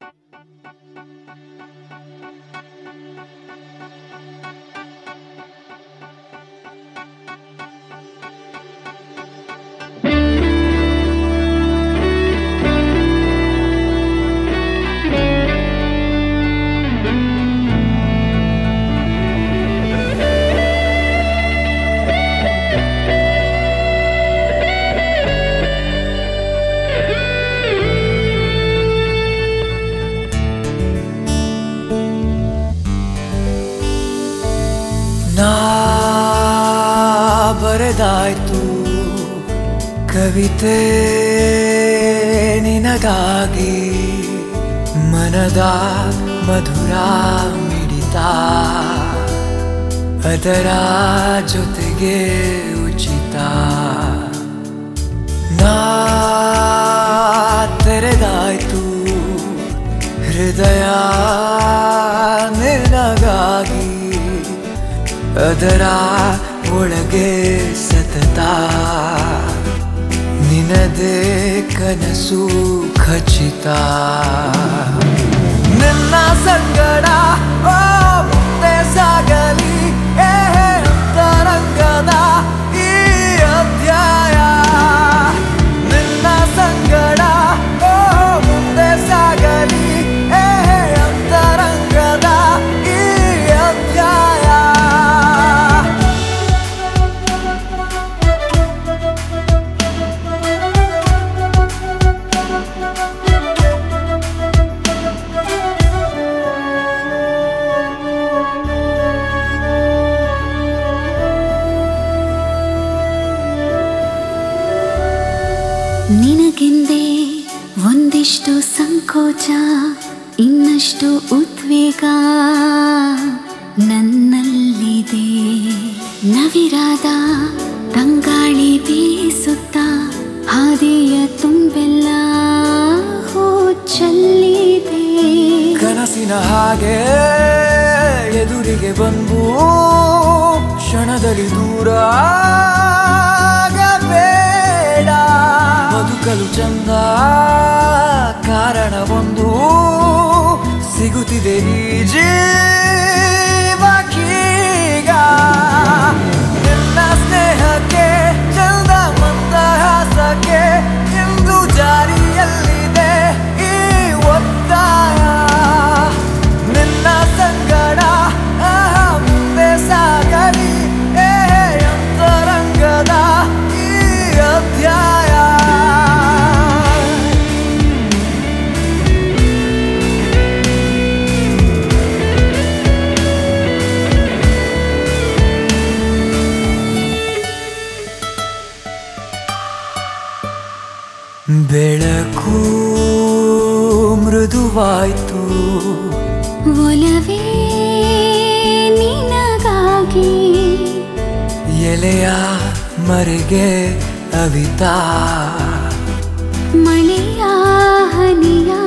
ನಾ ಬರೆದಾಯ್ತು ಕವಿತೆ ನಿನಗಾಗಿ ಮನದ ಮಧುರ ಮಿಡಿತ ಅದರ ಜೊತೆಗೆ ಉಚಿತ ನಾ ತೆರೆದಾಯ್ತು ಹೃದಯ ನಿನಗಾಗಿ ಅದರ ಒಳಗೆ ಸತತ ನಿನದೇ ಕನಸು ಖಚಿತ ನನ್ನ ಸಂಗಡ ಓ ಮುಂದೆ ಸಾಗಲಿ ಏ ಅಂತರಂಗದ ಈ ಅಧ್ಯಾಯ ನಿನ್ನ ಸಂಗಡ ಓ ಮುಂದೆ ಸಾಗಲಿ ಏ ಅಂತರಂಗದ ಈ ಅಧ್ಯಾಯ ನಿನಗೆಂದೇ ಒಂದಿಷ್ಟು ಸಂಕೋಚ ಇನ್ನಷ್ಟು ಉದ್ವೇಗ ನನ್ನಲ್ಲಿದೆ ನವಿರಾದ ತಂಗಾಳಿ ಬೀಸುತ್ತ ಹಾದಿಯ ತುಂಬೆಲ್ಲ ಹೂ ಚೆಲ್ಲಿದೆ ಕನಸಿನ ಹಾಗೆ ಎದುರಿಗೆ ಬಂದು ಕ್ಷಣದಲ್ಲಿ ದೂರ ಬೇಡ ಬದುಕಲು ಚಂದ ಕಾರಣ ಒಂದು ಸಿಗುತ್ತಿದೆ ಈ ಜೀವಕ್ಕೀಗ ನಿನ್ನ ಸ್ನೇಹಕ್ಕೆ ಚಂದ ಮಂದಹಾಸಕ್ಕೆ ಇಂದು ಜಾರಿಯಲ್ಲಿದೆ ಈ ಒತ್ತಾಯ ನಿನ್ನ ಸಂಗಡ ಆಹಾ, ಮುಂದೆ ಸಾಗಲಿ ಏ ಅಂತರಂಗದ ಈ ಅಧ್ಯಾಯ ಬೆಳಕು ಮೃದುವಾಯ್ತು ಒಲವೇ ನಿನಗಾಗಿ ಎಲೆಯ ಮರೆಗೆ ಅವಿತಾ ಮಳೆಯ ಹನಿಯ